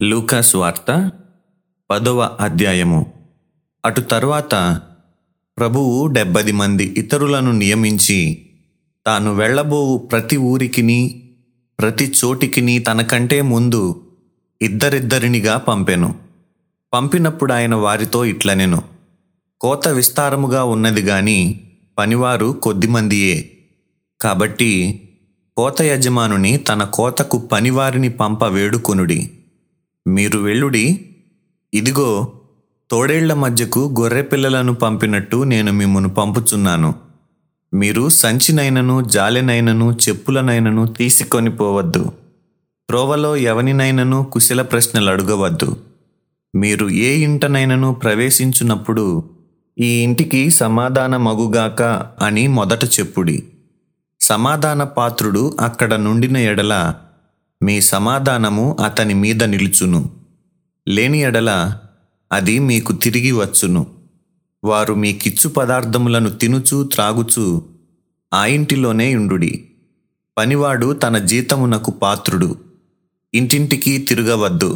లూకాసు వార్త పదవ అధ్యాయము అటు తరువాత ప్రభువు డెబ్బది మంది ఇతరులను నియమించి తాను వెళ్ళబోవు ప్రతి ఊరికిని ప్రతి చోటికిని తనకంటే ముందు ఇద్దరిద్దరినిగా పంపెను పంపినప్పుడు ఆయన వారితో ఇట్లనెను కోత విస్తారముగా ఉన్నది గాని పనివారు కొద్దిమందియే కాబట్టి కోత యజమానుని తన కోతకు పనివారిని పంప వేడుకొనుడి మీరు వెళ్ళుడి ఇదిగో తోడేళ్ల మధ్యకు గొర్రె పిల్లలను పంపినట్టు నేను మిమ్మను పంపుచున్నాను మీరు సంచినైనను జాలెనైనను చెప్పులనైనను తీసుకొని పోవద్దు త్రోవలో ఎవనినైనను కుశల ప్రశ్నలు అడగవద్దు మీరు ఏ ఇంటనైనను ప్రవేశించున్నప్పుడు ఈ ఇంటికి సమాధాన మగుగాక అని మొదట చెప్పుడి సమాధాన పాత్రుడు అక్కడ నుండిన ఎడల మీ సమాధానము అతని మీద నిలుచును లేని ఎడల అది మీకు తిరిగి వచ్చును వారు మీకిచ్చు పదార్థములను తినుచు త్రాగుచు ఆ ఇంటిలోనే ఉండుడి పనివాడు తన జీతమునకు పాత్రుడు ఇంటింటికి తిరగవద్దు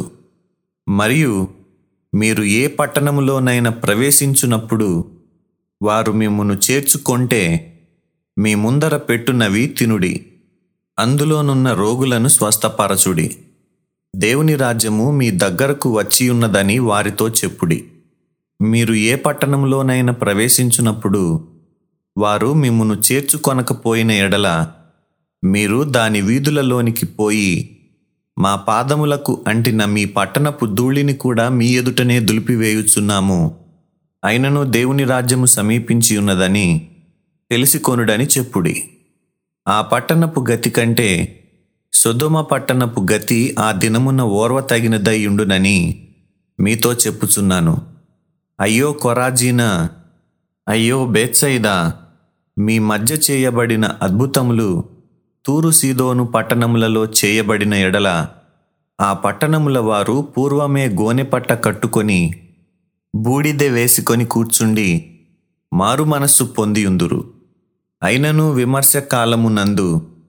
మరియు మీరు ఏ పట్టణములోనైనా ప్రవేశించున్నప్పుడు వారు మిమ్మును చేర్చుకొంటే మీ ముందర పెట్టునవి తినుడి అందులోనున్న రోగులను స్వస్థపరచుడి దేవుని రాజ్యము మీ దగ్గరకు వచ్చి ఉన్నదని వారితో చెప్పుడి మీరు ఏ పట్టణంలోనైనా ప్రవేశించున్నప్పుడు వారు మిమ్మును చేర్చుకొనకపోయిన ఎడల మీరు దాని వీధులలోనికి పోయి మా పాదములకు అంటిన మీ పట్టణపు ధూళిని కూడా మీ ఎదుటనే దులిపివేయుచున్నాము అయినను దేవుని రాజ్యము సమీపించి ఉన్నదని తెలిసికొనుడని చెప్పుడి ఆ పట్టణపు గతి కంటే సొదొమ పట్టణపు గతి ఆ దినమున ఓర్వ తగినదై ఉండునని మీతో చెప్పుచున్నాను అయ్యో కొరాజీనా అయ్యో బేత్సైదా మీ మధ్య చేయబడిన అద్భుతములు తూరు సీదోను పట్టణములలో చేయబడిన ఎడల ఆ పట్టణముల వారు పూర్వమే గోనెపట్ట కట్టుకొని బూడిదె వేసుకొని కూర్చుండి మారు మనస్సు పొందియుందురు అయినను విమర్శ కాలమునందు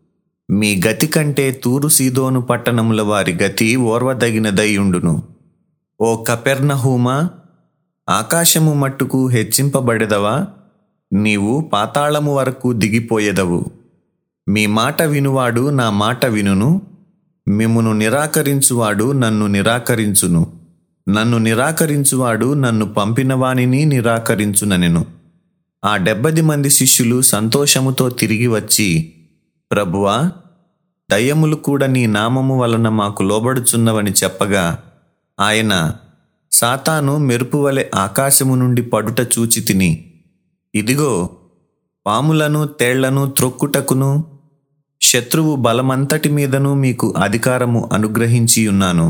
మీ గతి కంటే తూరు సీదోను పట్టణముల వారి గతి ఓర్వదగినదై ఉండును ఓ కపెర్నహూమా ఆకాశము మట్టుకు హెచ్చింపబడెదవా నీవు పాతాళము వరకు దిగిపోయేదవు మీ మాట వినువాడు నా మాట వినును మిమ్మును నిరాకరించువాడు నన్ను నిరాకరించును నన్ను నిరాకరించువాడు నన్ను పంపినవానిని నిరాకరించుననెను ఆ డెబ్బది మంది శిష్యులు సంతోషముతో తిరిగి వచ్చి ప్రభువా దయ్యములు కూడా నీ నామము వలన మాకు లోబడుచున్నవని చెప్పగా ఆయన సాతాను మెరుపు వలె ఆకాశము నుండి పడుట చూచి తిని ఇదిగో పాములను తేళ్లను త్రొక్కుటకును శత్రువు బలమంతటి మీదను మీకు అధికారము అనుగ్రహించి ఉన్నాను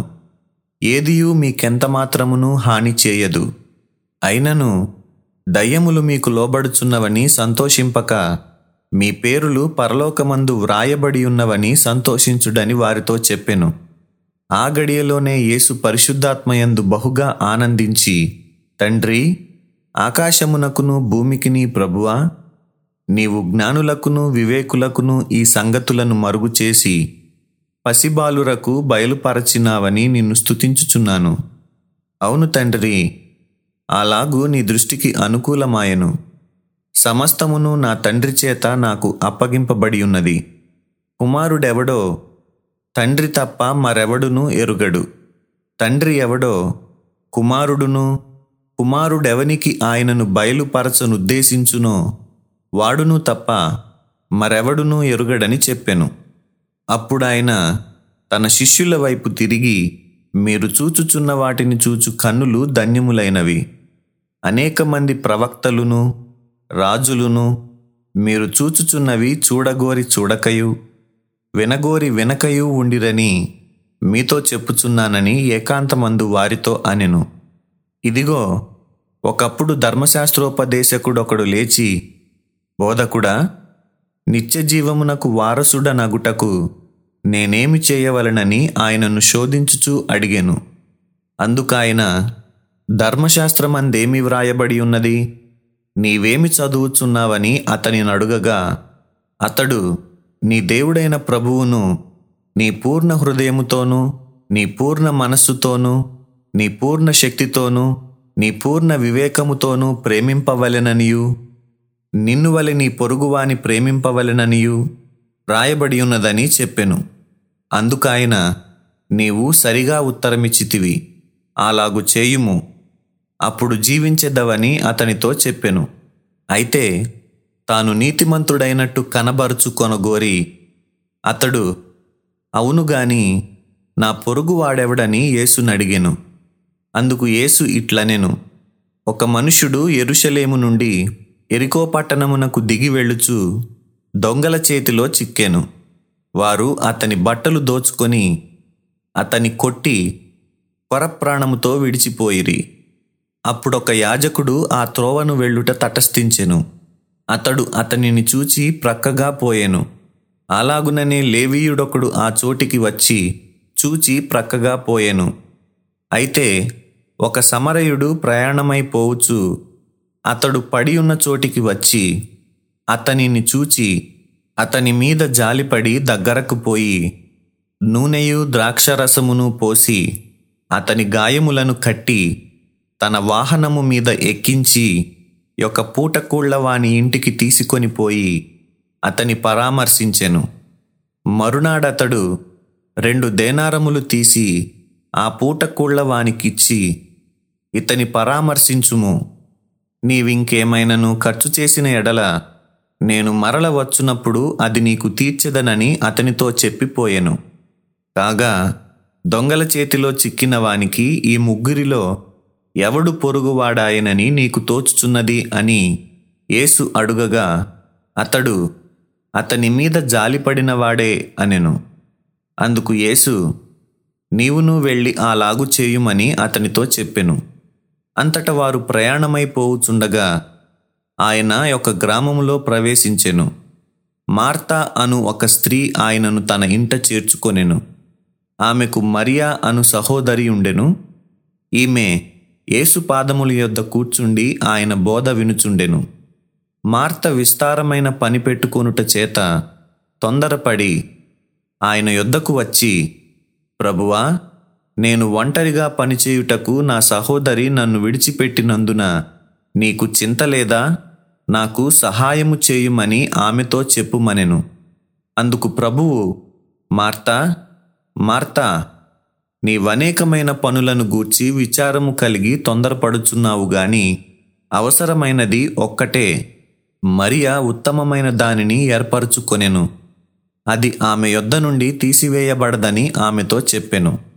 ఏదియు మీకెంత మాత్రమును హాని చేయదు అయినను దయ్యములు మీకు లోబడుచున్నవని సంతోషింపక మీ పేరులు పరలోకమందు వ్రాయబడి ఉన్నవని సంతోషించుడని వారితో చెప్పెను ఆ గడియలోనే యేసు పరిశుద్ధాత్మయందు బహుగా ఆనందించి తండ్రి ఆకాశమునకును భూమికిని ప్రభువా నీవు జ్ఞానులకును వివేకులకును ఈ సంగతులను మరుగు చేసి పసిబాలురకు బయలుపరచినావని నిన్ను స్తుతించుచున్నాను అవును తండ్రి అలాగూ నీ దృష్టికి అనుకూలమాయను సమస్తమును నా తండ్రి చేత నాకు అప్పగింపబడి ఉన్నది కుమారుడెవడో తండ్రి తప్ప మరెవడును ఎరుగడు తండ్రి ఎవడో కుమారుడును కుమారుడెవనికి ఆయనను బయలుపరచనుద్దేశించునో వాడును తప్ప మరెవడునూ ఎరుగడని చెప్పెను అప్పుడాయన తన శిష్యుల వైపు తిరిగి మీరు చూచుచున్న వాటిని చూచు కన్నులు ధన్యములైనవి అనేక మంది ప్రవక్తలును రాజులును మీరు చూచుచున్నవి చూడగోరి చూడకయు వినగోరి వినకయు ఉండిరని మీతో చెప్పుచున్నానని ఏకాంతమందు వారితో అనెను ఇదిగో ఒకప్పుడు ధర్మశాస్త్రోపదేశకుడొకడు లేచి బోధకుడా నిత్యజీవమునకు వారసుడనగుటకు నేనేమి చేయవలనని ఆయనను శోధించుచూ అడిగాను అందుకాయన ధర్మశాస్త్రమందేమి వ్రాయబడి ఉన్నది నీవేమి చదువుచున్నావని అతని అడుగగా అతడు నీ దేవుడైన ప్రభువును నీ పూర్ణ హృదయముతోనూ నీ పూర్ణ మనస్సుతోనూ నీ పూర్ణ శక్తితోనూ నీ పూర్ణ వివేకముతోనూ ప్రేమింపవలెననియు నిన్ను వలె నీ పొరుగువాని ప్రేమింపవలెననియు రాయబడి ఉన్నదని చెప్పెను అందుకాయన నీవు సరిగా ఉత్తరమిచ్చితివి అలాగు చేయుము అప్పుడు జీవించెదవని అతనితో చెప్పెను అయితే తాను నీతిమంతుడైనట్టు కనబరుచుకొనగోరి అతడు అవును గాని నా పొరుగు వాడెవడని యేసునడిగెను అందుకు యేసు ఇట్లనెను ఒక మనుషుడు ఎరుషలేము నుండి ఎరికో పట్టణమునకు దిగి వెళ్ళుచు దొంగల చేతిలో చిక్కెను వారు అతని బట్టలు దోచుకొని అతని కొట్టి పరప్రాణముతో విడిచిపోయిరి అప్పుడొక యాజకుడు ఆ త్రోవను వెళ్ళుట తటస్థించెను అతడు అతనిని చూచి ప్రక్కగా పోయెను అలాగుననే లేవీయుడొకడు ఆ చోటికి వచ్చి చూచి ప్రక్కగా పోయెను అయితే ఒక సమరయుడు ప్రయాణమైపోవచ్చు అతడు పడి ఉన్న చోటికి వచ్చి అతనిని చూచి అతని మీద జాలిపడి దగ్గరకు పోయి నూనెయు ద్రాక్షరసమును పోసి అతని గాయములను కట్టి తన వాహనము మీద ఎక్కించి ఒక పూటకూళ్ళ వాని ఇంటికి తీసుకొని పోయి అతని పరామర్శించెను మరునాడతడు రెండు దేనారములు తీసి ఆ పూటకూళ్ళ వానికిచ్చి ఇతని పరామర్శించుము నీవింకేమైనను ఖర్చు చేసిన ఎడల నేను మరల వచ్చునప్పుడు అది నీకు తీర్చెదనని అతనితో చెప్పిపోయెను కాగా దొంగల చేతిలో చిక్కిన వానికి ఈ ముగ్గురిలో ఎవడు పొరుగువాడాయనని నీకు తోచుచున్నది అని యేసు అడుగగా అతడు అతని మీద జాలిపడిన వాడే అనెను అందుకు యేసు నీవును వెళ్ళి అలాగు చేయుమని అతనితో చెప్పెను అంతట వారు ప్రయాణమైపోవుచుండగా ఆయన ఒక గ్రామములో ప్రవేశించెను మార్తా అను ఒక స్త్రీ ఆయనను తన ఇంట చేర్చుకొనెను ఆమెకు మరియా అను సహోదరి ఉండెను ఈమె యేసు పాదముల యొద్ద కూర్చుండి ఆయన బోధ వినుచుండెను మార్త విస్తారమైన పని పెట్టుకొనుట చేత తొందరపడి ఆయన యొద్దకు వచ్చి ప్రభువా నేను ఒంటరిగా పనిచేయుటకు నా సహోదరి నన్ను విడిచిపెట్టినందున నీకు చింత లేదా నాకు సహాయము చేయుమని ఆమెతో చెప్పుమనెను అందుకు ప్రభువు మార్తా మార్తా నీవనేకమైన పనులను గూర్చి విచారము కలిగి తొందరపడుచున్నావు గాని అవసరమైనది ఒక్కటే మరియా ఉత్తమమైన దానిని ఏర్పరచుకొనెను అది ఆమె యొద్ద నుండి తీసివేయబడదని ఆమెతో చెప్పెను